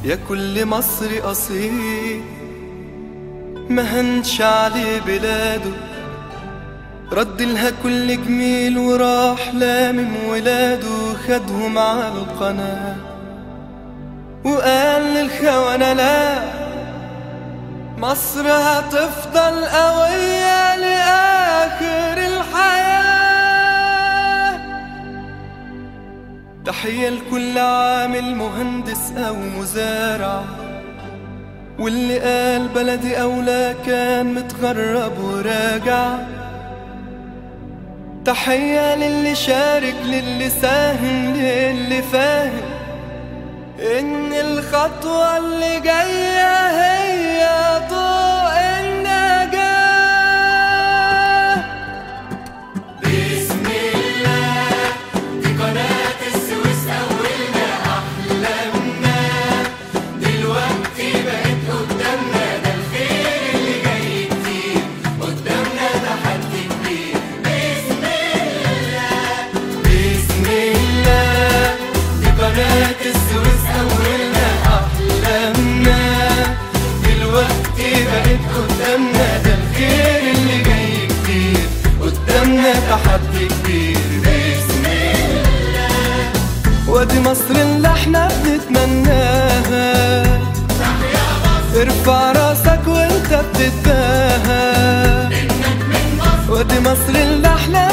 يا كل مصري أصيل ما هنش عليه بلاده رد لها كل جميل وراح لامم ولاده خدهم على القناة وقال للخونة لا مصر هتفضل قوية لآخر الحياة تحية لكل عامل مهندس أو مزارع واللي قال بلدي أولى كان متغرب وراجع تحية للي شارك للي ساهم للي فاهم إن الخطوة اللي جاية هي ضوء النجاة بسم الله دي قناة السويس أولنا أحلامنا دلوقتي بقت قدامنا ده الخير اللي جاي كتير قدامنا تحدي كبير بسم الله بسم الله دي قناة السويس أولنا أحلامنا دلوقتي بقت قدامنا ده الخير اللي جاي كتير قدامنا تحدي كبير بسم الله وادي مصر اللي احنا بنتمناها ارفع راسك وانت بتتباهى وادي مصر اللي احنا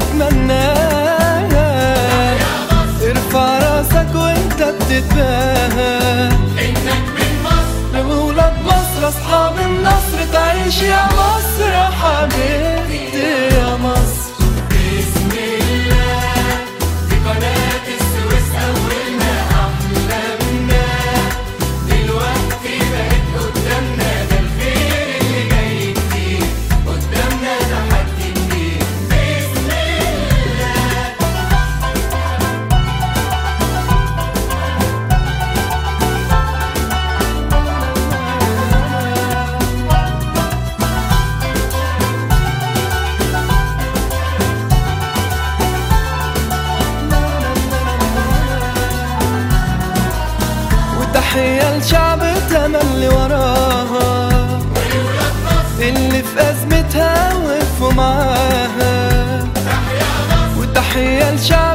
بنتمناها ارفع راسك وانت بتتباهى إنك من مصر لولاد مصر اصحاب النصر تعيش يا مصر حبيبتي يا مصر بسم الله دي قناة السويس أولنا أحلامنا دلوقتي بقت قدامنا ده الخير اللي جاي كتير قدامنا تحدي كبير بسم الله وتحية لشعب تملي وراها ولولاد مصر اللي في أزمتها وقفوا معاها تحيا مصر وتحية لشعب